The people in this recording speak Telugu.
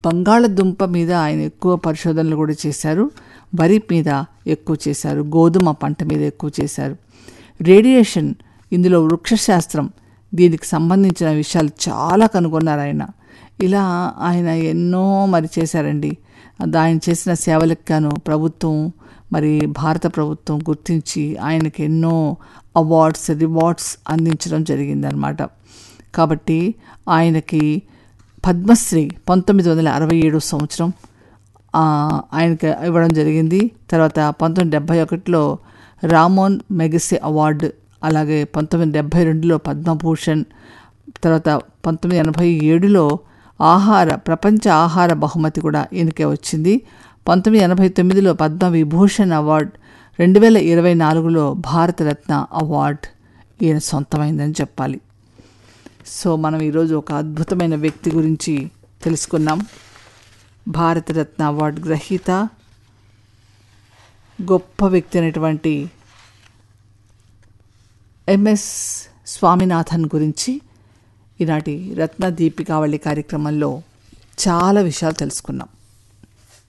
బంగాళదుంప మీద ఆయన ఎక్కువ పరిశోధనలు కూడా చేశారు వరి మీద ఎక్కువ చేశారు గోధుమ పంట మీద ఎక్కువ చేశారు రేడియేషన్ ఇందులో వృక్షశాస్త్రం దీనికి సంబంధించిన విషయాలు చాలా కనుగొన్నారు ఆయన ఇలా ఆయన ఎన్నో మరి చేశారండి అది ఆయన చేసిన సేవలకు గాను ప్రభుత్వం మరి భారత ప్రభుత్వం గుర్తించి ఆయనకి ఎన్నో అవార్డ్స్ రివార్డ్స్ అందించడం జరిగిందనమాట కాబట్టి ఆయనకి పద్మశ్రీ పంతొమ్మిది వందల అరవై ఏడు సంవత్సరం ఆ, ఆయనకి ఇవ్వడం జరిగింది తర్వాత పంతొమ్మిది డెబ్భై ఒకటిలో రామోన్ మెగసే అవార్డు అలాగే పంతొమ్మిది డెబ్భై రెండులో పద్మభూషణ్ తర్వాత పంతొమ్మిది ఎనభై ఏడులో ఆహార ప్రపంచ ఆహార బహుమతి కూడా ఈయనకే వచ్చింది పంతొమ్మిది ఎనభై తొమ్మిదిలో పద్మ విభూషణ్ అవార్డ్ రెండు వేల ఇరవై నాలుగులో భారతరత్న అవార్డ్ ఈయన సొంతమైందని చెప్పాలి సో మనం ఈరోజు ఒక అద్భుతమైన వ్యక్తి గురించి తెలుసుకున్నాం భారతరత్న అవార్డు గ్రహీత గొప్ప వ్యక్తి అయినటువంటి ఎంఎస్ స్వామినాథన్ గురించి ఈనాటి రత్న దీపికావళి కార్యక్రమంలో చాలా విషయాలు తెలుసుకున్నాం